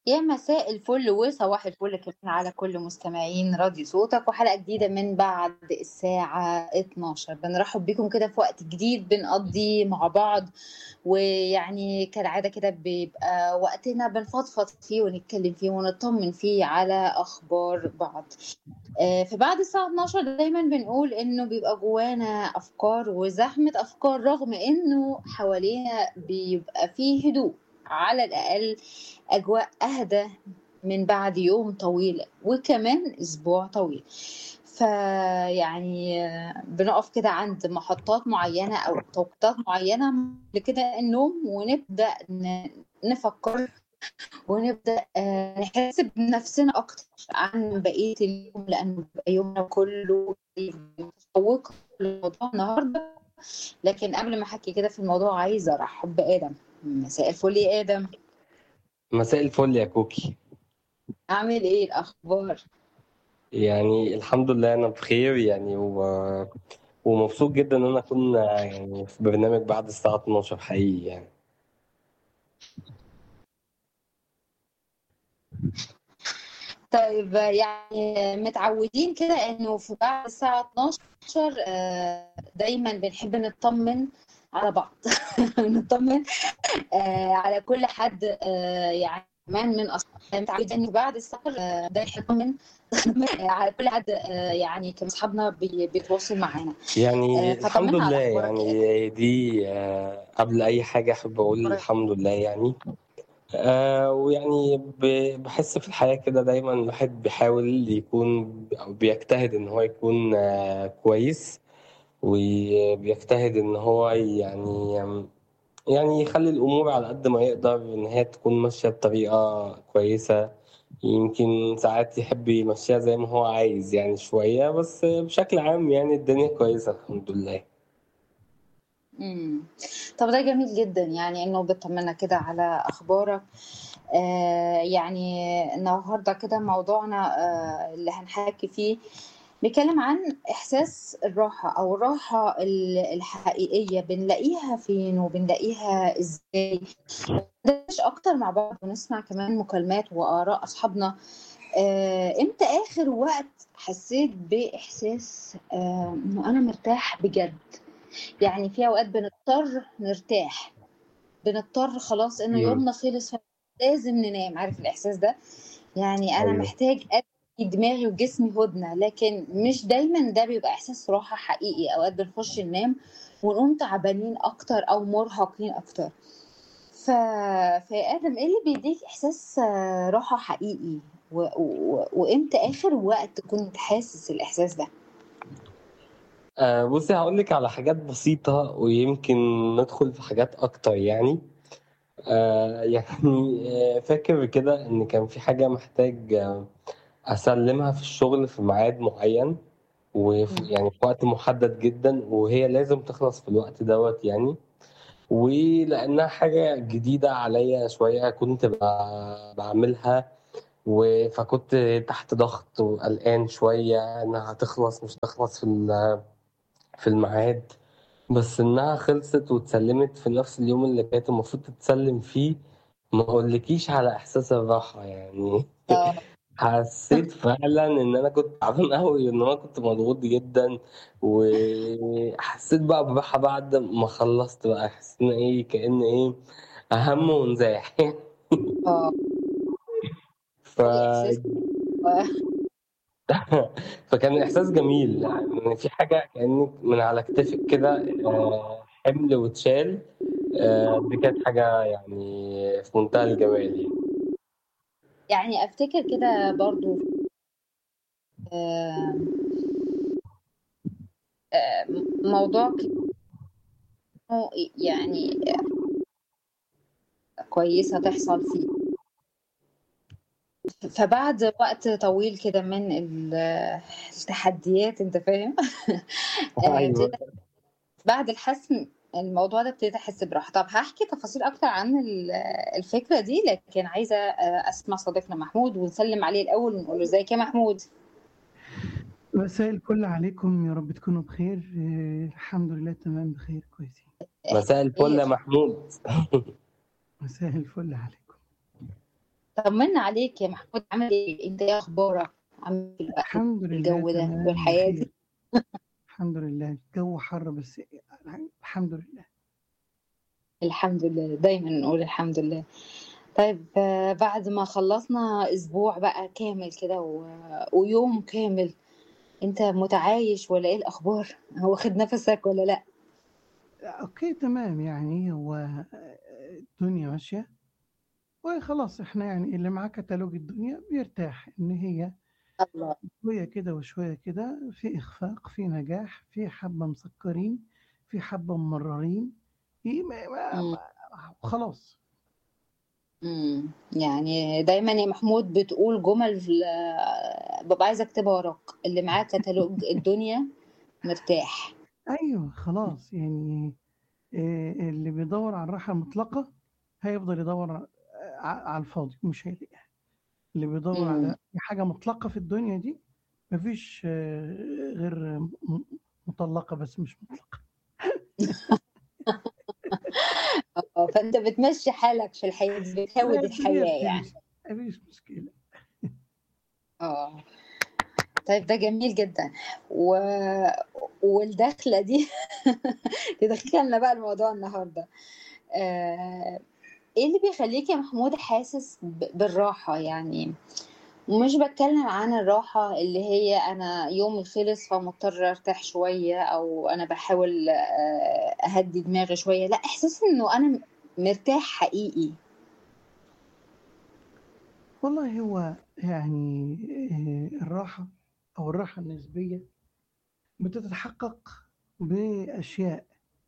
يا مساء الفل وصباح الفل كمان على كل مستمعين راديو صوتك وحلقة جديدة من بعد الساعة 12 بنرحب بكم كده في وقت جديد بنقضي مع بعض ويعني كالعادة كده بيبقى وقتنا بنفضفض فيه ونتكلم فيه ونطمن فيه على أخبار بعض آه، في بعد الساعة 12 دايما بنقول إنه بيبقى جوانا أفكار وزحمة أفكار رغم إنه حوالينا بيبقى فيه هدوء على الأقل أجواء أهدى من بعد يوم طويل وكمان أسبوع طويل فيعني آه، بنقف كده عند محطات معينة أو توقيتات معينة لكده النوم ونبدأ ن- نفكر ونبدأ آه، نحس بنفسنا أكتر عن بقية اليوم لأنه بيبقى يومنا كله متشوق لموضوع النهاردة لكن قبل ما أحكي كده في الموضوع عايزة أرحب بآدم مساء الفل يا آدم مساء الفل يا كوكي عامل إيه الأخبار؟ يعني الحمد لله انا بخير يعني و... ومبسوط جدا ان انا اكون يعني في برنامج بعد الساعة 12 حقيقي يعني طيب يعني متعودين كده إنه في بعد الساعة 12 آه، دايما بنحب نطمن على بعض نطمن آه، على كل حد آه، يعني كمان من اصحابنا متعودين انه بعد السفر آه، ده يطمن على كل حد آه، يعني كان اصحابنا بي- بيتواصلوا معانا يعني آه، الحمد فطمنا على لله اخبارك يا يعني دي آه، قبل اي حاجة احب اقول آدم. الحمد لله يعني آه ويعني ب- بحس في الحياة كده دايما الواحد بيحاول يكون او بيجتهد ان هو يكون آه كويس وبيجتهد ان هو يعني يعني يخلي الأمور على قد ما يقدر إن هي تكون ماشية بطريقة كويسة يمكن ساعات يحب يمشيها زي ما هو عايز يعني شوية بس بشكل عام يعني الدنيا كويسة الحمد لله امم طب ده جميل جدا يعني انه بتطمنا كده على اخبارك آه يعني النهارده كده موضوعنا آه اللي هنحكي فيه بيتكلم عن احساس الراحه او الراحه ال- الحقيقيه بنلاقيها فين وبنلاقيها ازاي ندردش اكتر مع بعض ونسمع كمان مكالمات واراء اصحابنا آه امتى اخر وقت حسيت باحساس آه انه انا مرتاح بجد يعني في اوقات بنضطر نرتاح بنضطر خلاص انه مم. يومنا خلص لازم ننام عارف الاحساس ده يعني انا أيوه محتاج ادي دماغي وجسمي هدنه لكن مش دايما ده بيبقى احساس راحه حقيقي اوقات بنخش ننام ونقوم تعبانين اكتر او مرهقين اكتر ف... فيا ادم ايه اللي بيديك احساس آه، راحه حقيقي و... و... وامتى اخر وقت كنت حاسس الاحساس ده آه بصي هقولك على حاجات بسيطة ويمكن ندخل في حاجات أكتر يعني آه يعني آه فاكر كده إن كان في حاجة محتاج آه أسلمها في الشغل في ميعاد معين وفي مم. يعني في وقت محدد جدا وهي لازم تخلص في الوقت دوت يعني ولأنها حاجة جديدة عليا شوية كنت ب- بعملها و- فكنت تحت ضغط وقلقان شوية إنها هتخلص مش تخلص في ال- في الميعاد بس إنها خلصت واتسلمت في نفس اليوم اللي كانت المفروض تتسلم فيه ما أقولكيش على إحساس الراحة يعني اه حسيت فعلا ان انا كنت تعبان قوي ان انا كنت مضغوط جدا وحسيت بقى براحه بعد ما خلصت بقى حسيت ان ايه كأن ايه اهم وانزاح اه ف... احساس فكان احساس جميل يعني ان في حاجه كأنك من على كتفك كده آه، حمل واتشال آه، دي كانت حاجه يعني في منتهى الجمال يعني يعني افتكر كده برضو آه، آه، موضوع كانوا يعني كويسة تحصل فيه فبعد وقت طويل كده من ال- التحديات انت فاهم آه، ايوه ابتديت بعد الحسم الموضوع ده ابتديت احس براحة طب هحكي تفاصيل اكتر عن ال- الفكرة دي لكن عايزة آه، اسمع صديقنا محمود ونسلم عليه الاول ونقول له ازيك يا محمود مساء الفل عليكم يا رب تكونوا بخير آه، الحمد لله تمام بخير كويسين مساء الفل يا خير محمود مساء الفل عليكم طمنا عليك يا محمود عامل ايه انت ايه اخبارك عامل ايه بقى الحمد لله الجو ده تمام والحياة بخير دي الحمد لله الجو حر بس الحمد لله الحمد لله دايما نقول الحمد لله طيب آه، بعد ما خلصنا اسبوع بقى كامل كده و... ويوم كامل انت متعايش ولا ايه الاخبار هو واخد نفسك ولا لا اوكي تمام يعني هو الدنيا ماشية وخلاص احنا يعني اللي معاه كتالوج الدنيا بيرتاح ان هي الله شوية كده وشوية كده في إخفاق في نجاح في حبة مسكرين في حبة ممررين في ما ما مم. ما خلاص مم. يعني دايما يا محمود بتقول جمل آه، ببقى عايزه اكتبها وراك اللي معاه كتالوج الدنيا مرتاح أيوه خلاص يعني آه، اللي بيدور على الراحة المطلقة هيفضل يدور ع- على الفاضي مش هيلاقيها اللي بيدور مم. على حاجة مطلقة في الدنيا دي مفيش آه، غير م- مطلقة بس مش مطلقة اه فانت بتمشي حالك في الحياه دي لا بتهود الدنيا الحياه يعني بتمشي مفيش مشكلة اه طيب ده جميل جدا و... والدخله دي تدخلنا بقى الموضوع النهارده آه... ايه اللي بيخليك يا محمود حاسس ب... بالراحه يعني مش بتكلم عن الراحة اللي هي أنا يومي خلص فمضطر أرتاح شوية أو أنا بحاول آه، أهدي دماغي شوية لا إحساس إنه أنا مرتاح حقيقي والله هو يعني آه، الراحة أو الراحة النسبية بتتحقق بأشياء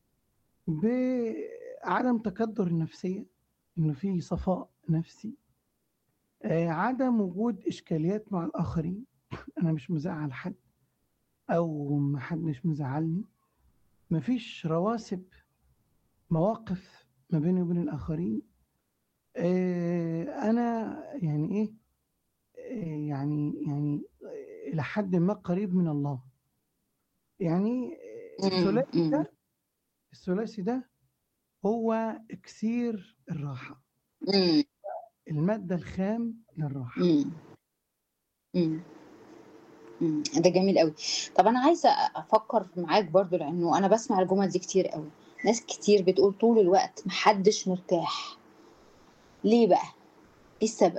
بعدم تكدر النفسية إنه في صفاء نفسي آه، عدم وجود إشكاليات مع الآخرين أنا مش مزعل حد أو محدش مزعلني مفيش رواسب مواقف ما بيني وبين الآخرين آه، أنا يعني إيه آه، يعني يعني آه، إلى حد ما قريب من الله يعني آه، مم، الثلاثي مم، ده الثلاثي ده هو إكسير الراحة مم، المادة الخام للراحة مم، مم، مم. ده جميل قوي طب أنا عايزة أفكر معاك برضو لأنه أنا بسمع الجمل دي كتير قوي ناس كتير بتقول طول الوقت محدش مرتاح ليه بقى؟ إيه السبب؟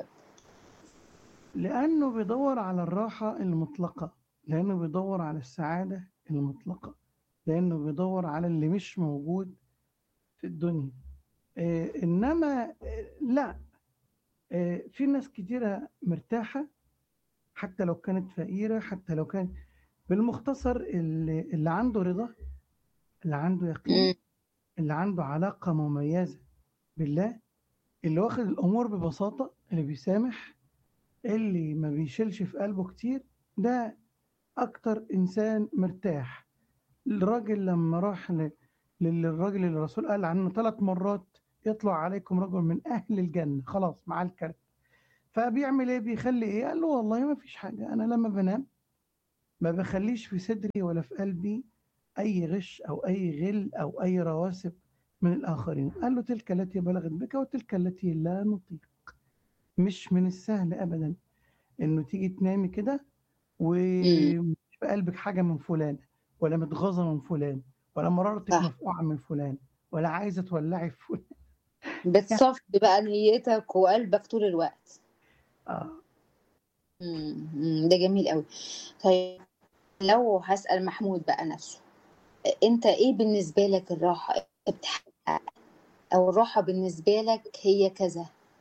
لأنه بيدور على الراحة المطلقة لأنه بيدور على السعادة المطلقة لأنه بيدور على اللي مش موجود في الدنيا آه، إنما آه، لا آه، في ناس كتيرة مرتاحة حتى لو كانت فقيرة حتى لو كانت بالمختصر اللي, اللي عنده رضا اللي عنده يقين مم، اللي عنده علاقة مميزة بالله اللي واخد الأمور ببساطة اللي بيسامح اللي ما بيشيلش في قلبه كتير ده أكتر إنسان مرتاح الراجل لما راح ل- للراجل اللي الرسول قال عنه ثلاث مرات يطلع عليكم رجل من أهل الجنة خلاص مع الكلام فبيعمل إيه بيخلي إيه قال له والله ما فيش حاجة أنا لما بنام ما بخليش في صدري ولا في قلبي أي غش أو أي غل أو أي رواسب من الآخرين قال له تلك التي بلغت بك وتلك التي لا نطيق مش من السهل أبدا إنه تيجي تنامي كده مم، ومش في قلبك حاجة من فلان ولا متغاظة من فلان ولا مرارتك صح مفقوعة من فلان ولا عايزة تولعي في فلان يعني بتصفي بقى نيتك وقلبك طول الوقت آه مم، مم، ده جميل قوي طيب لو هسأل محمود بقى نفسه انت ايه بالنسبة لك الراحة بتحقق او الراحة بالنسبة لك هي كذا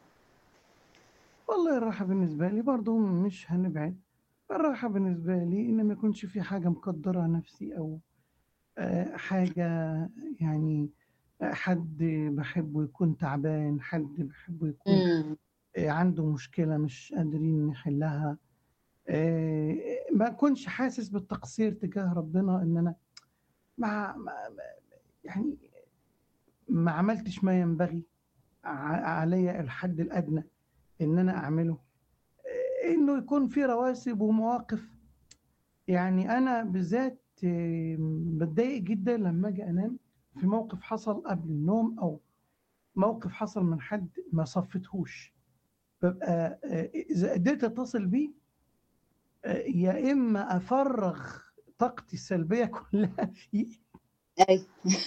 والله الراحة بالنسبة لي برضو مش هنبعد الراحة بالنسبة لي إن ما يكونش في حاجة مقدرة نفسي أو آه، حاجة يعني آه، حد بحبه يكون تعبان حد بحبه يكون مم، آه، عنده مشكلة مش قادرين نحلها آه، ما أكونش حاسس بالتقصير تجاه ربنا إن أنا ما ما- يعني ما عملتش ما ينبغي ع- علي الحد الأدنى إن أنا أعمله آه، إنه يكون في رواسب ومواقف يعني أنا بالذات آه، بتضايق جدا لما أجي أنام في موقف حصل قبل النوم أو موقف حصل من حد ما صفتهوش ببقى آه، اذا قدرت اتصل بيه آه، يا اما افرغ طاقتي السلبيه كلها فيه ايوه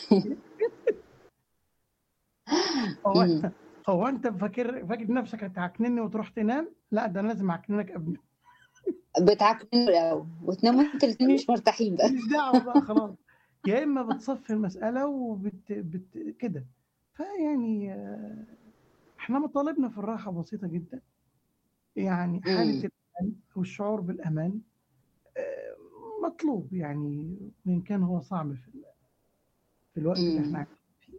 هو مم. انت هو انت فاكر فاكر نفسك هتعكنني وتروح تنام لا ده انا لازم اعكننك قبل بتعكنوا الاول وتناموا انتوا الاتنين مش مرتاحين بقى ماليش دعوه بقى خلاص يا اما بتصفي المساله وبت بت كده فيعني آه، احنا مطالبنا في الراحه بسيطه جدا يعني حاله مم. الامان والشعور بالامان آه، مطلوب يعني وان كان هو صعب في ال- في الوقت اللي احنا مم. عايشين فيه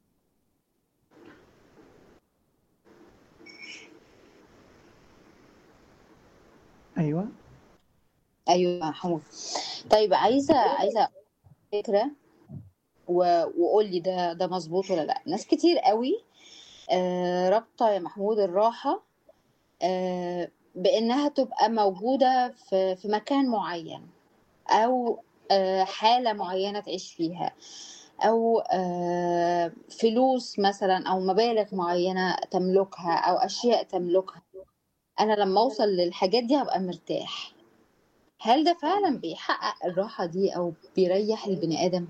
ايوه ايوه يا محمود طيب عايزه عايزه فكره و- وقول لي ده ده مظبوط ولا لا ناس كتير قوي آه، رابطه يا محمود الراحه آه، بانها تبقى موجوده في في مكان معين او آه، حاله معينه تعيش فيها او آه، فلوس مثلا او مبالغ معينه تملكها او اشياء تملكها انا لما اوصل للحاجات دي هبقى مرتاح هل ده فعلا بيحقق الراحه دي او بيريح البني ادم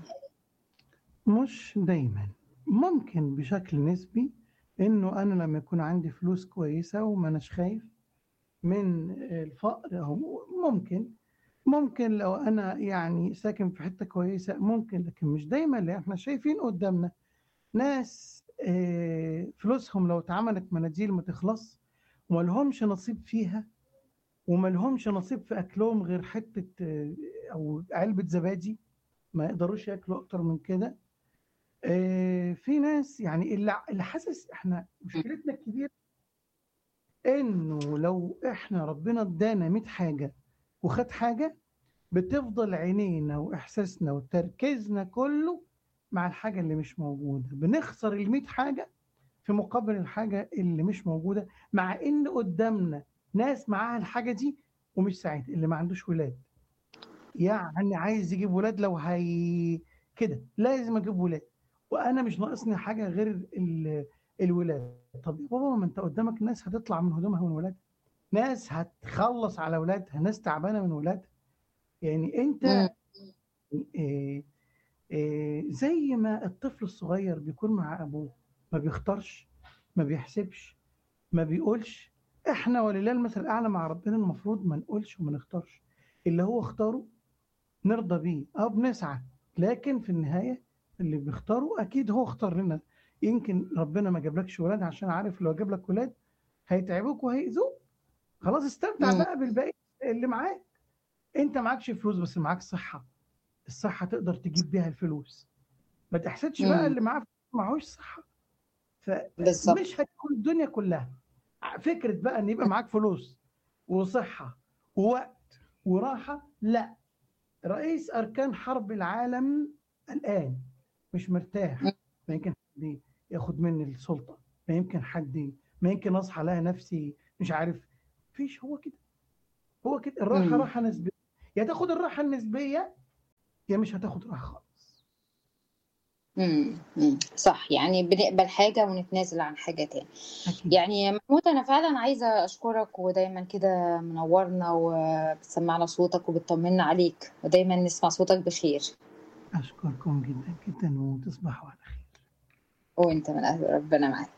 مش دايما ممكن بشكل نسبي انه انا لما يكون عندي فلوس كويسه وما اناش خايف من الفقر او ممكن ممكن لو انا يعني ساكن في حته كويسه ممكن لكن مش دايما لان احنا شايفين قدامنا ناس آه، فلوسهم لو اتعملت مناديل ما تخلص وما لهمش نصيب فيها وما لهمش نصيب في اكلهم غير حته آه، او علبه زبادي ما يقدروش ياكلوا اكتر من كده آه، في ناس يعني اللي اللي حاسس احنا مشكلتنا الكبيره انه لو احنا ربنا ادانا 100 حاجه وخد حاجه بتفضل عينينا واحساسنا وتركيزنا كله مع الحاجه اللي مش موجوده بنخسر ال 100 حاجه في مقابل الحاجه اللي مش موجوده مع ان قدامنا ناس معاها الحاجه دي ومش سعيد اللي ما عندوش ولاد يعني عايز يجيب ولاد لو هي كده لازم اجيب ولاد وانا مش ناقصني حاجه غير ال... الولاد طب يا بابا ما انت قدامك ناس هتطلع من هدومها من ولادها ناس هتخلص على ولادها ناس تعبانه من ولادها يعني انت مم. إيه إيه زي ما الطفل الصغير بيكون مع ابوه ما بيختارش ما بيحسبش ما بيقولش احنا ولله المثل الاعلى مع ربنا المفروض ما نقولش وما نختارش اللي هو اختاره نرضى بيه اه بنسعى لكن في النهايه اللي بيختاره اكيد هو اختار لنا يمكن ربنا ما جابلكش ولاد عشان عارف لو جاب لك ولاد هيتعبوك وهيأذوك خلاص استمتع مم. بقى بالباقي اللي معاك انت معكش فلوس بس معاك صحه الصحه تقدر تجيب بيها الفلوس ما تحسدش بقى مم. اللي معاه فلوس معهوش صحه بالظبط فمش هتكون الدنيا كلها فكره بقى ان يبقى معاك فلوس وصحه ووقت وراحه لا رئيس اركان حرب العالم الان مش مرتاح مم. ما يمكن حد ياخد مني السلطه ما يمكن حد ما يمكن اصحى الاقي نفسي مش عارف فيش هو كده هو كده الراحه مم. راحه نسبيه يا تاخد الراحه النسبيه يا مش هتاخد راحه خالص مم. مم. صح يعني بنقبل حاجة ونتنازل عن حاجة تاني اكيد يعني يا محمود أنا فعلا عايزة أشكرك ودايما كده منورنا وبتسمعنا صوتك وبتطمنا عليك ودايما نسمع صوتك بخير اشكركم جدا جدا وتصبحوا على خير وانت من أهل ربنا معاك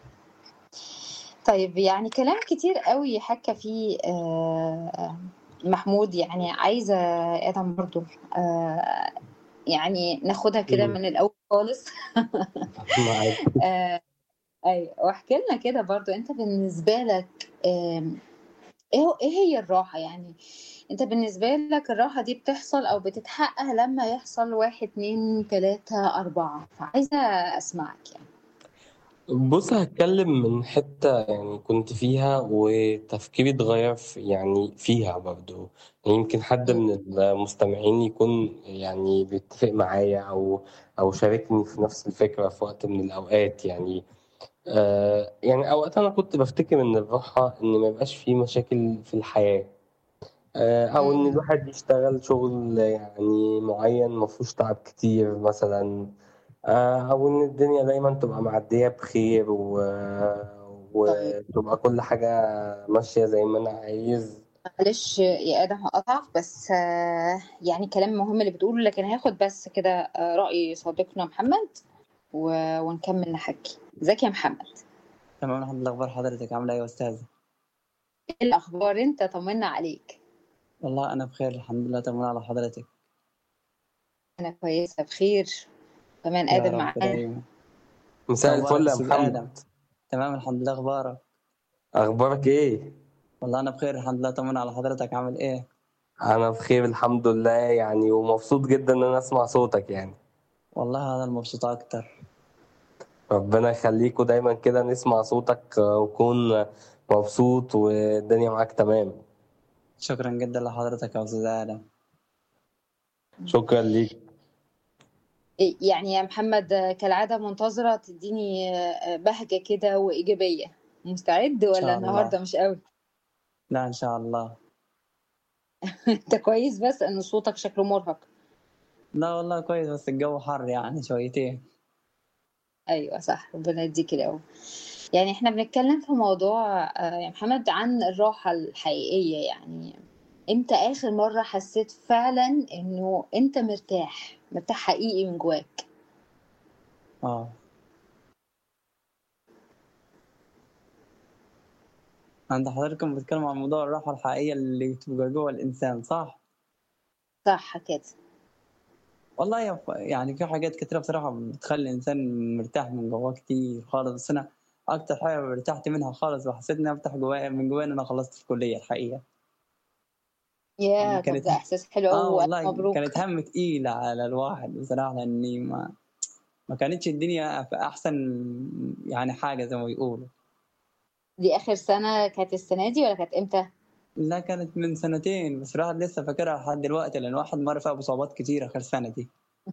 طيب يعني كلام كتير قوي حكى فيه آه، محمود يعني عايزة آدم برضو آه، يعني ناخدها كده مم. من الأول خالص معاك آه، ايوه واحكي لنا كده برضو انت بالنسبه لك آم، ايه هو- ايه هي الراحه يعني انت بالنسبه لك الراحه دي بتحصل او بتتحقق لما يحصل واحد اتنين تلاته اربعه فعايزه اسمعك يعني بص هتكلم من حتة يعني كنت فيها وتفكيري اتغير في يعني فيها برضو يعني يمكن حد مم. من المستمعين يكون يعني بيتفق معايا أو أو شاركني في نفس الفكرة في وقت من الأوقات يعني آه يعني أوقات أنا كنت بفتكر إن الراحة إن ما يبقاش فيه مشاكل في الحياة آه أو إن مم. الواحد يشتغل شغل يعني معين مفهوش تعب كتير مثلا آه، أو إن الدنيا دايما تبقى معدية بخير و... وتبقى كل حاجة ماشية زي ما أنا عايز معلش يا ادم هقطعك بس آه، يعني كلام مهم اللي بتقوله لكن هاخد بس كده آه، رأي صديقنا محمد و- ونكمل نحكي ازيك يا محمد تمام الحمد لله اخبار حضرتك عامله ايه يا استاذه ايه الاخبار انت طمنا عليك والله انا بخير الحمد لله تمام على حضرتك انا كويسه بخير كمان يا ادم رب معانا دايما مساء أخبارك الفل يا أستاذ آدم محمد تمام الحمد لله اخبارك أخبارك إيه؟ والله انا بخير الحمد لله طمنا على حضرتك عامل ايه أنا بخير الحمد لله يعني ومبسوط جدا إن أنا أسمع صوتك يعني والله هذا المبسوط اكتر ربنا يخليك ودايما كده نسمع صوتك آه، وكون مبسوط والدنيا معاك تمام شكرا جدا لحضرتك يا استاذ ادم شكرا ليك إيه يعني يا محمد آه، كالعاده منتظره تديني آه، بهجه كده وايجابيه مستعد ان ولا شاء النهارده الله مش قوي لا ان شاء الله انت كويس بس ان صوتك شكله مرهق لا والله كويس بس الجو حر يعني شويتين ايوه صح ربنا يديك القوة يعني احنا بنتكلم في موضوع آه، يا محمد عن الراحة الحقيقية يعني امتى اخر مرة حسيت فعلا انه انت مرتاح مرتاح حقيقي من جواك اه عند حضرتكم بتتكلم عن موضوع الراحه الحقيقيه اللي بتبقى جوه الانسان صح صح كده والله يا ف- يعني في حاجات كتيرة بصراحة بتخلي الإنسان مرتاح من جواه كتير خالص بس أنا أكتر حاجة ارتحت منها خالص وحسيت إني أفتح جوايا من جوايا إن أنا خلصت الكلية الحقيقة يا يعني طب كانت ده احساس حلو آه قوي والله مبروك كانت هم تقيلة على الواحد بصراحة لأني ما ما كانتش الدنيا في أحسن يعني حاجة زي ما بيقولوا دي اخر سنة كانت السنة دي ولا كانت امتى لا كانت من سنتين بس الواحد لسه فاكرها لحد دلوقتي لأن الواحد مر فيها بصعوبات كتيرة آخر سنة دي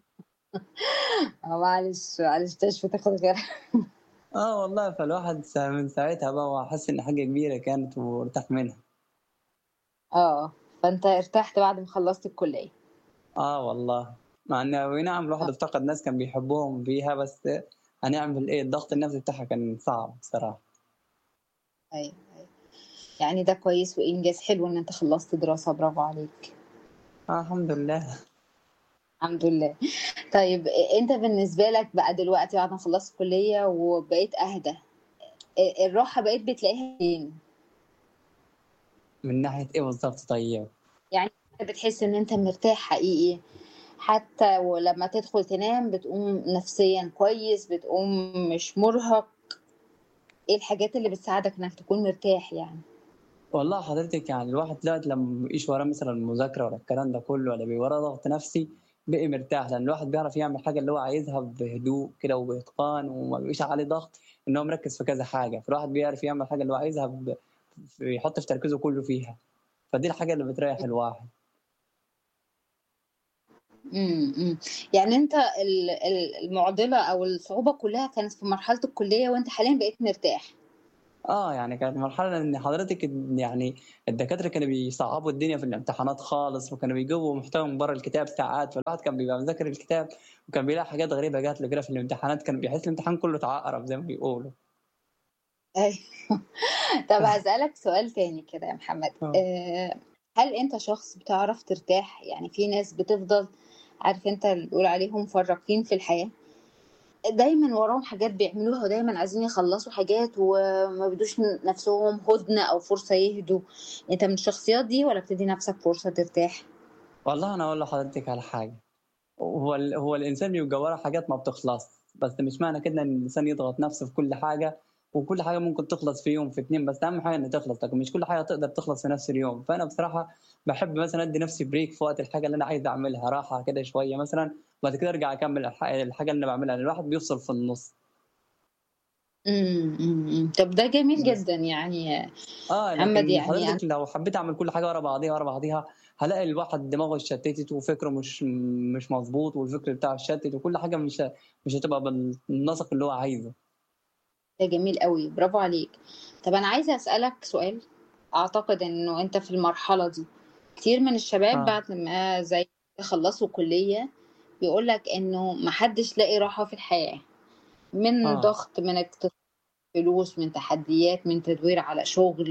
اه معلش معلش تشفى تاخد غيرها آه والله فالواحد سا- من ساعتها بقى وحس إن حاجة كبيرة كانت وارتاح منها اه فانت ارتحت بعد ما خلصت الكلية اه والله مع ان أي نعم الواحد افتقد ناس كان بيحبوهم فيها بس هنعمل ايه الضغط النفسي بتاعها كان صعب بصراحة ايوه ايوه يعني ده كويس وانجاز حلو ان انت خلصت دراسة برافو عليك آه الحمد لله الحمد لله طيب انت بالنسبة لك بقى دلوقتي بعد ما خلصت الكلية وبقيت اهدى الراحة بقيت بتلاقيها فين من ناحية ايه بالظبط طيب يعني بتحس ان انت مرتاح حقيقي حتى ولما تدخل تنام بتقوم نفسيا كويس بتقوم مش مرهق ايه الحاجات اللي بتساعدك انك تكون مرتاح يعني والله حضرتك يعني الواحد دلوقتي لما بيبقيش وراه مثلا مذاكرة ولا الكلام ده كله ولا بيبقى وراه ضغط نفسي بقي مرتاح لأن الواحد بيعرف يعمل حاجة اللي هو عايزها بهدوء كده وبإتقان وما بيبقاش عليه ضغط إن هو مركز في كذا حاجة فالواحد بيعرف يعمل حاجة اللي هو عايزها ب... بيحط في تركيزه كله فيها فدي الحاجة اللي بتريح الواحد امم يعني انت ال- ال- المعضلة او الصعوبة كلها كانت في مرحلة الكلية وانت حاليا بقيت مرتاح اه يعني كانت مرحلة ان حضرتك يعني الدكاترة كانوا بيصعبوا الدنيا في الامتحانات خالص وكانوا بيجيبوا محتوى من بره الكتاب ساعات فالواحد كان بيبقى مذاكر الكتاب وكان بيلاقي حاجات غريبة جات له كده في الامتحانات كان بيحس الامتحان كله اتعقرب زي ما بيقولوا ايوه طب هسألك سؤال تاني كده يا محمد اه آه، هل انت شخص بتعرف ترتاح يعني في ناس بتفضل عارف انت اللي بيقول عليهم فرقين في الحياة دايما وراهم حاجات بيعملوها ودايما عايزين يخلصوا حاجات وما بيدوش نفسهم هدنة او فرصة يهدوا انت من الشخصيات دي ولا بتدي نفسك فرصة ترتاح والله انا اقول لحضرتك على حاجة هو ال... هو الانسان بيبقى وراه حاجات ما بتخلص بس مش معنى كده ان الانسان يضغط نفسه في كل حاجة وكل حاجة ممكن تخلص في يوم في اتنين بس اهم حاجة ان تخلص لكن مش كل حاجة تقدر تخلص في نفس اليوم فانا بصراحة بحب مثلا ادي نفسي بريك في وقت الحاجة اللي انا عايز اعملها راحة كده شوية مثلا وبعد كده ارجع اكمل الح- الحاجة اللي انا بعملها لأن الواحد بيفصل في النص امم أمم. طب ده جميل بس جدا يعني اه محمد لكن يعني حضرتك لو حبيت اعمل كل حاجه ورا بعضيها ورا بعضيها هلاقي الواحد دماغه اتشتتت وفكره مش مش مظبوط والفكر بتاعه اتشتت وكل حاجه مش مش هتبقى بالنسق اللي هو عايزه ده جميل قوي برافو عليك طب انا عايزه اسالك سؤال اعتقد انه انت في المرحله دي كتير من الشباب اه بعد ما زي يخلصوا كليه بيقول لك انه محدش لاقي راحه في الحياه من اه ضغط من اقتصاد فلوس من تحديات من تدوير على شغل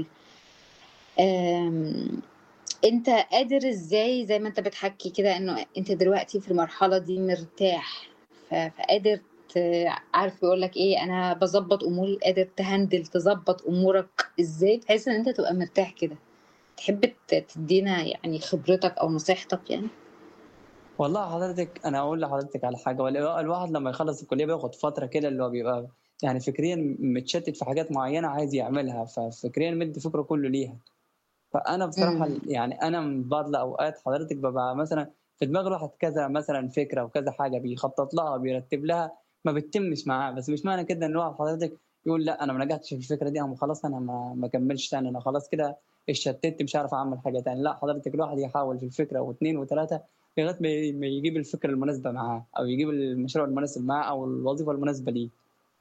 آم، انت قادر ازاي زي ما انت بتحكي كده انه انت دلوقتي في المرحلة دي مرتاح ف- فقادر ت- عارف يقول لك ايه انا بظبط اموري قادر تهندل تظبط امورك ازاي بحيث ان انت تبقى مرتاح كده تحب ت- تدينا يعني خبرتك او نصيحتك يعني والله حضرتك انا اقول لحضرتك على حاجه ولا- الواحد لما يخلص الكليه بياخد فتره كده اللي هو بيبقى يعني فكريا متشتت في حاجات معينه عايز يعملها ففكريا مدي فكره كله ليها فانا بصراحه مم. يعني انا من بعض الاوقات حضرتك ببقى مثلا في دماغ الواحد كذا مثلا فكره وكذا حاجه بيخطط لها بيرتب لها ما بتتمش معاه بس مش معنى كده ان الواحد حضرتك يقول لا انا ما نجحتش في الفكره دي أنا خلاص انا ما ما كملش تاني انا خلاص كده اتشتت مش عارف اعمل حاجه تاني لا حضرتك الواحد يحاول في الفكره واثنين وثلاثه لغايه ما ي- ما يجيب الفكره المناسبه معاه او يجيب المشروع المناسب معاه او الوظيفه المناسبه ليه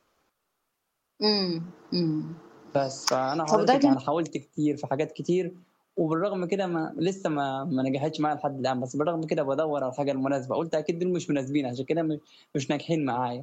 امم امم بس فانا طب ده حضرتك جم... يعني حاولت كتير في حاجات كتير وبالرغم كده ما لسه ما ما نجحتش معايا لحد الان بس بالرغم كده بدور على الحاجه المناسبه قلت اكيد دول مش مناسبين عشان كده مش مش ناجحين معايا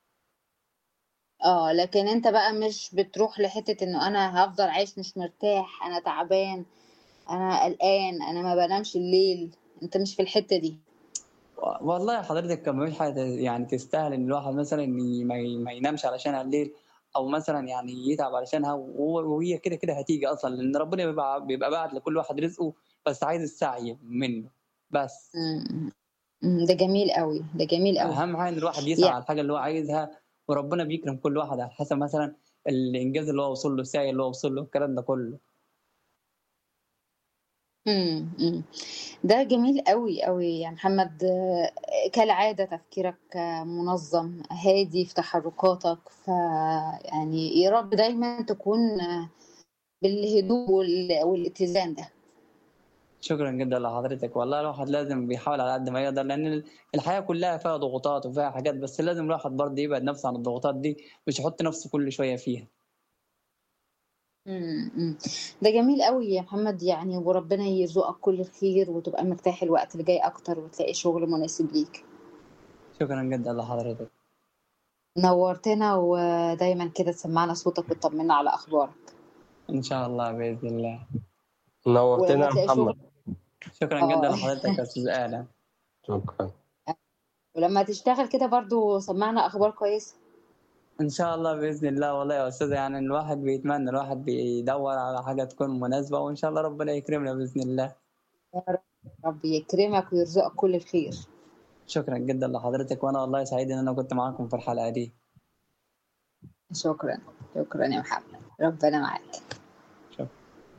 اه لكن انت بقى مش بتروح لحتة انه انا هفضل عايش مش مرتاح انا تعبان انا قلقان انا ما بنامش الليل انت مش في الحتة دي والله حضرتك كان مفيش حاجه يعني تستاهل ان الواحد مثلا ي- ما ي- ما ينامش علشانها الليل او مثلا يعني يتعب علشانها وهو- وهي كده كده هتيجي اصلا لان ربنا بيبقى بيبقى باعت لكل واحد رزقه بس عايز السعي منه بس امم أمم، ده جميل قوي ده جميل قوي اهم حاجه ان الواحد يسعى يعني على الحاجه اللي هو عايزها وربنا بيكرم كل واحد على حسب مثلا الانجاز اللي هو وصل له السعي اللي هو وصل له الكلام ده كله امم أمم. ده جميل قوي قوي يا محمد آه، كالعادة تفكيرك آه، منظم هادي في تحركاتك ف يعني يا رب دايما تكون آه، بالهدوء وال- والاتزان ده شكرا جدا لحضرتك والله الواحد لازم بيحاول على قد ما يقدر لان الحياه كلها فيها ضغوطات وفيها حاجات بس لازم الواحد برضه يبعد نفسه عن الضغوطات دي مش يحط نفسه كل شويه فيها امم أمم. ده جميل قوي يا محمد يعني وربنا يرزقك كل الخير وتبقى مرتاح الوقت اللي جاي اكتر وتلاقي شغل مناسب ليك شكرا جدا لحضرتك نورتنا ودايما كده تسمعنا صوتك وتطمنا على اخبارك ان شاء الله باذن الله نورتنا يا وهتلاقي شغل محمد شكرا جدا اه لحضرتك يا استاذ ادم شكرا ولما تشتغل كده برضو سمعنا اخبار كويسه ان شاء الله باذن الله والله يا استاذ يعني الواحد بيتمنى الواحد بيدور على حاجه تكون مناسبه وان شاء الله ربنا يكرمنا باذن الله يا رب رب يكرمك ويرزقك كل الخير شكرا جدا لحضرتك وانا والله سعيد ان انا كنت معاكم في الحلقه دي شكرا شكرا يا محمد ربنا معاك شكرا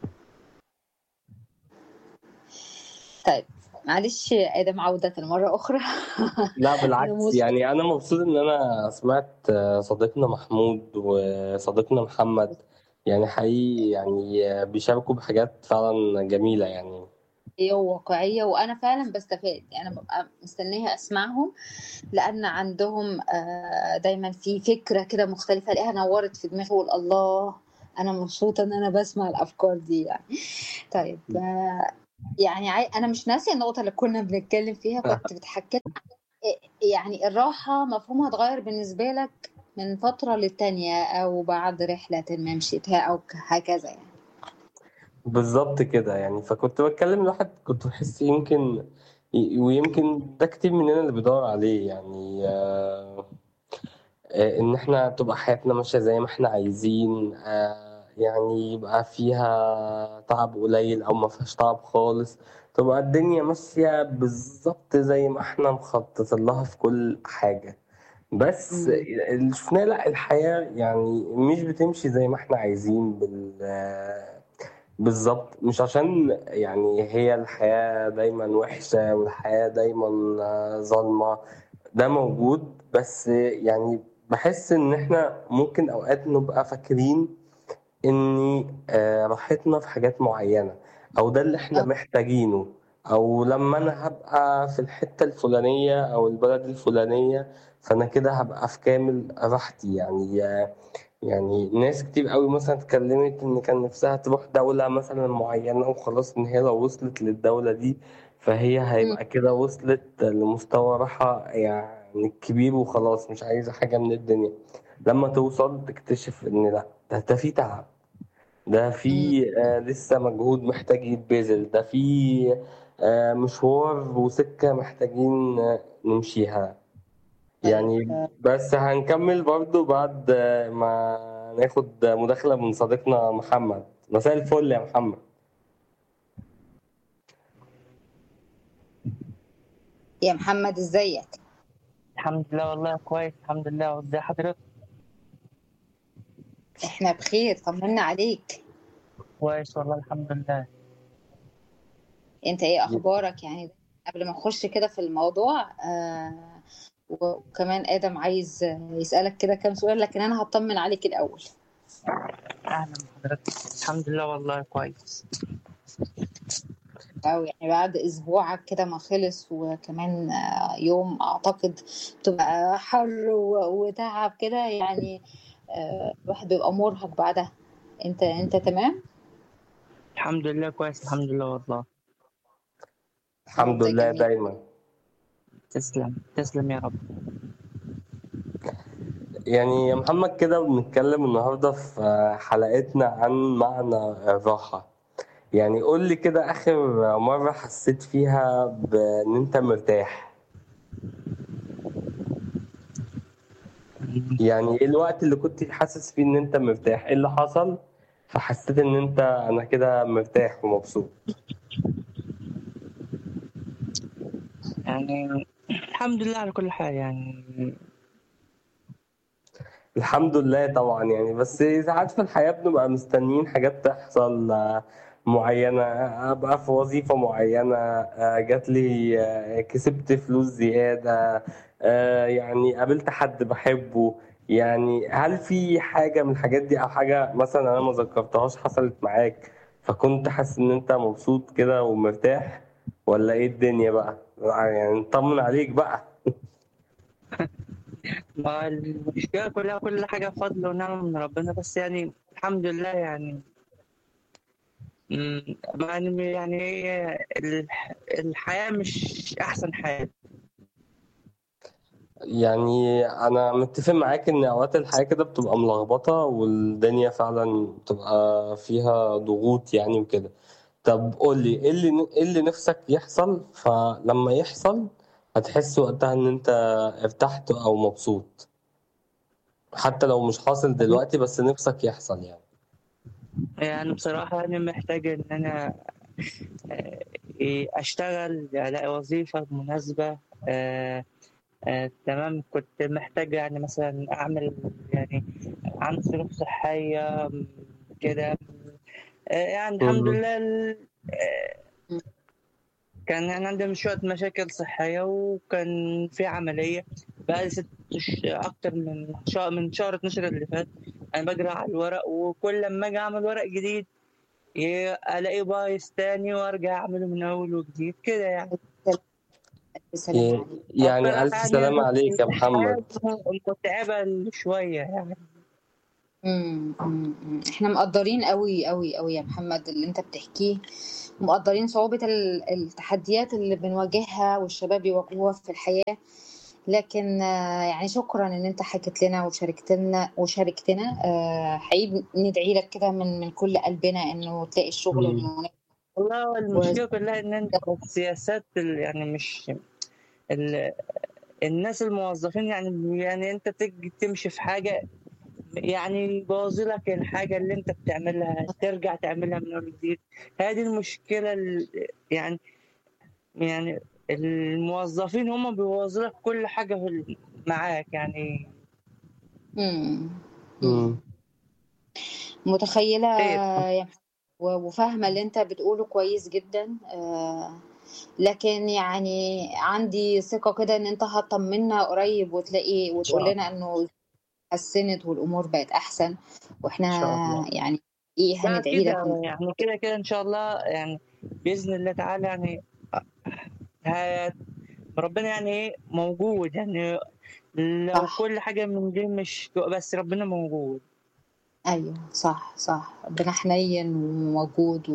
طيب معلش يا ادم عودة مرة اخرى لا انا بالعكس مصر يعني انا مبسوط ان انا سمعت آه، صديقنا محمود وصديقنا محمد يعني حقيقي يعني آه، بيشاركوا بحاجات فعلا جميلة يعني واقعية وانا فعلا بستفاد يعني انا ببقى مستنية اسمعهم لان عندهم آه، دايما في فكرة كده مختلفة الاقيها نورت في دماغي واقول الله انا مبسوطة ان انا بسمع الافكار دي يعني طيب آه، يعني عاي... انا مش ناسية النقطة اللي كنا بنتكلم فيها كنت بتحكي يعني الراحة مفهومها اتغير بالنسبة لك من فترة للتانية أو بعد رحلة ما مشيتها أو ك- هكذا يعني بالظبط كده يعني فكنت بتكلم الواحد كنت بحس يمكن ي- ويمكن ده كتير مننا اللي بيدور عليه يعني آه، آه، ان احنا تبقى حياتنا ماشية زي ما احنا عايزين آه، يعني يبقى فيها تعب قليل او ما فيهاش تعب خالص تبقى الدنيا ماشية بالظبط زي ما احنا مخططين لها في كل حاجة بس مم. اللي شفناه لا الحياة يعني مش بتمشي زي ما احنا عايزين بال بالظبط مش عشان يعني هي الحياة دايما وحشة والحياة دايما آه، ظالمة ده موجود بس يعني بحس ان احنا ممكن اوقات نبقى فاكرين ان آه، راحتنا في حاجات معينة او ده اللي احنا آه. محتاجينه او لما انا هبقى في الحتة الفلانية او البلد الفلانية فانا كده هبقى في كامل راحتي يعني آه، يعني ناس كتير قوي مثلا اتكلمت ان كان نفسها تروح دولة مثلا معينة وخلاص ان هي لو وصلت للدولة دي فهي مم. هيبقى كده وصلت لمستوى راحة يعني كبير وخلاص مش عايزة حاجة من الدنيا لما توصل تكتشف ان لا ده, ده في تعب ده في آه لسه مجهود محتاج يتبذل ده في آه مشوار وسكة محتاجين آه نمشيها يعني بس هنكمل برضو بعد آه، ما ناخد مداخلة من صديقنا محمد مساء الفل يا محمد يا محمد ازيك الحمد لله والله كويس الحمد لله وازي حضرتك احنا بخير طمنا عليك كويس والله الحمد لله انت ايه اخبارك يعني قبل ما نخش كده في الموضوع آه وكمان ادم عايز يسالك كده كام سؤال لكن انا هطمن عليك الاول اهلا بحضرتك الحمد لله والله كويس أو يعني بعد أسبوعك كده ما خلص وكمان آه، يوم أعتقد تبقى حر و- وتعب كده يعني آه، الواحد بيبقى مرهق بعدها أنت أنت تمام؟ الحمد لله كويس الحمد لله والله الحمد ده لله جميل. دايما تسلم تسلم يا رب يعني يا محمد كده بنتكلم النهاردة في حلقتنا عن معنى الراحة يعني قول لي كده آخر مرة حسيت فيها بإن أنت مرتاح يعني إيه الوقت اللي كنت حاسس فيه إن أنت مرتاح إيه اللي حصل فحسيت إن أنت أنا كده مرتاح ومبسوط يعني الحمد لله على كل حال يعني الحمد لله طبعا يعني بس ساعات في الحياة بنبقى مستنيين حاجات تحصل آه، معينة أبقى في وظيفة معينة آه، جات لي آه، كسبت فلوس زيادة آه، يعني قابلت حد بحبه يعني هل في حاجة من الحاجات دي أو حاجة مثلا أنا ما ذكرتهاش حصلت معاك فكنت حاسس إن أنت مبسوط كده ومرتاح ولا إيه الدنيا بقى؟ يعني نطمن عليك بقى ما المشكلة كلها كل حاجة فضل ونعمة من ربنا بس يعني الحمد لله يعني أمم، يعني يعني هي الح- الحياة مش أحسن حاجة يعني انا متفق معاك ان اوقات الحياة كده بتبقى ملخبطة والدنيا فعلا بتبقى فيها ضغوط يعني وكده طب قول لي ايه اللي ايه اللي نفسك يحصل فلما يحصل هتحس وقتها ان انت ارتحت او مبسوط حتى لو مش حاصل دلوقتي بس نفسك يحصل يعني يعني بصراحة أنا محتاج إن أنا آه، إيه، أشتغل ألاقي وظيفة مناسبة آه، آه، تمام كنت محتاج يعني مثلا أعمل يعني عن ظروف صحية م، كده آه، يعني الحمد مم. لله ال- آه، كان يعني عندي شوية مشاكل صحية وكان في عملية بقالي ست ش- أكتر من شهر من شهر 12 اللي فات أنا بجري على الورق وكل لما أجي أعمل ورق جديد ي- ألاقيه بايظ تاني وأرجع أعمله من أول وجديد كده يعني ألف سلام ي- عليك يعني بصراحة ألف يعني سلامة عليك يا محمد الحياة متعبة شوية يعني مم، مم، مم. احنا مقدرين قوي قوي قوي يا محمد اللي انت بتحكيه مقدرين صعوبة ال- التحديات اللي بنواجهها والشباب بيواجهوها في الحياة لكن آه، يعني شكرا ان انت حكيت لنا وشاركتنا وشاركتنا آه، حقيقي ندعي لك كده من من كل قلبنا انه تلاقي الشغل مم. المناسب والله المشكلة كلها إن أنت السياسات ال- يعني مش ال... الناس الموظفين يعني يعني أنت تيجي تمشي في حاجة يعني يبوظ لك الحاجة اللي أنت بتعملها ترجع تعملها من أول وجديد هذه المشكلة ال... يعني يعني الموظفين هم بيبوظوا لك كل حاجة في ال- معاك يعني مم. مم. مم. متخيلة خير يا محمد و- وفاهمة اللي انت بتقوله كويس جدا آه، لكن يعني عندي ثقة كده ان انت هتطمنا قريب وتلاقي إن وتقول شاء لنا انه اتحسنت والامور بقت احسن واحنا إن شاء الله يعني ايه لا هندعي لك كده يعني كده كده إن شاء الله يعني بإذن الله تعالى يعني ه- ربنا يعني إيه موجود يعني لو صح كل حاجة من دي مش بس ربنا موجود ايوه صح صح ربنا حنين وموجود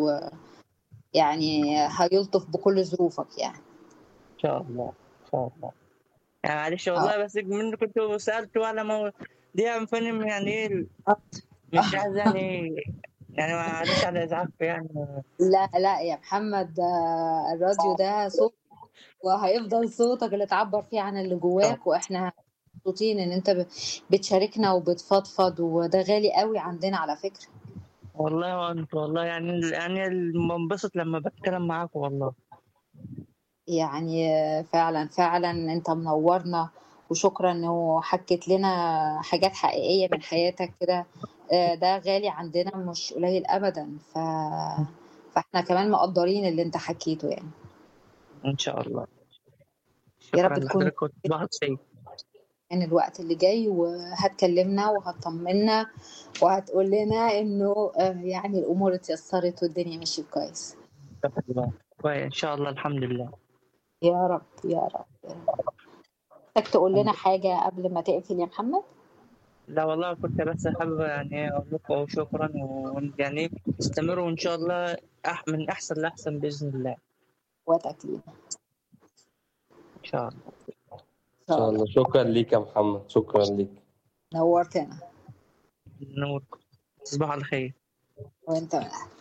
ويعني هيلطف بكل ظروفك يعني إن شاء الله إن شاء الله يعني معلش اه والله بس من كنت سألته على مو... دي يا فندم يعني ايه مش عايز يعني يعني معلش على ازعاجكم يعني لا لا يا محمد ده الراديو ده صوت وهيفضل صوتك اللي تعبر فيه عن اللي جواك واحنا مبسوطين ان انت ب- بتشاركنا وبتفضفض وده غالي قوي عندنا على فكرة والله وانت والله يعني يعني بنبسط لما بتكلم معاكم والله يعني فعلا فعلا انت منورنا وشكرا انه حكيت لنا حاجات حقيقية من حياتك كده آه، ده غالي عندنا مش قليل ابدا ف... فاحنا كمان مقدرين اللي انت حكيته يعني ان شاء الله يا رب شكرا تكون لحضرتك وتصبحوا سعيد من الوقت اللي جاي وهتكلمنا وهتطمنا وهتقول لنا انه آه، يعني الامور اتيسرت والدنيا ماشيه كويس شكرا الله كويس ان شاء الله الحمد لله يا رب يا رب يا رب محتاج تقول لنا حاجه قبل ما تقفل يا محمد لا والله كنت بس حابب يعني اقول لكم شكرا ويعني استمروا ان شاء الله أح من احسن لاحسن باذن الله واتك لينا ان شاء الله ان ان شاء الله شكرا ليك يا محمد شكرا ليك نورتنا نوركم تصبحوا على خير وانت من أهل.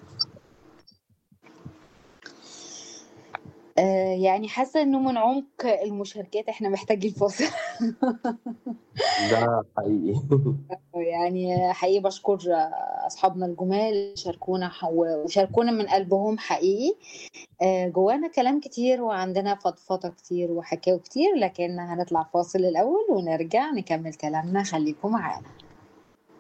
آه يعني حاسه انه من عمق المشاركات احنا محتاجين فاصل ده حقيقي يعني حقيقي بشكر اصحابنا الجمال اللي شاركونا وشاركونا من قلبهم حقيقي آه، جوانا كلام كتير وعندنا فضفضه كتير وحكاوي كتير لكن هنطلع فاصل الاول ونرجع نكمل كلامنا خليكم معانا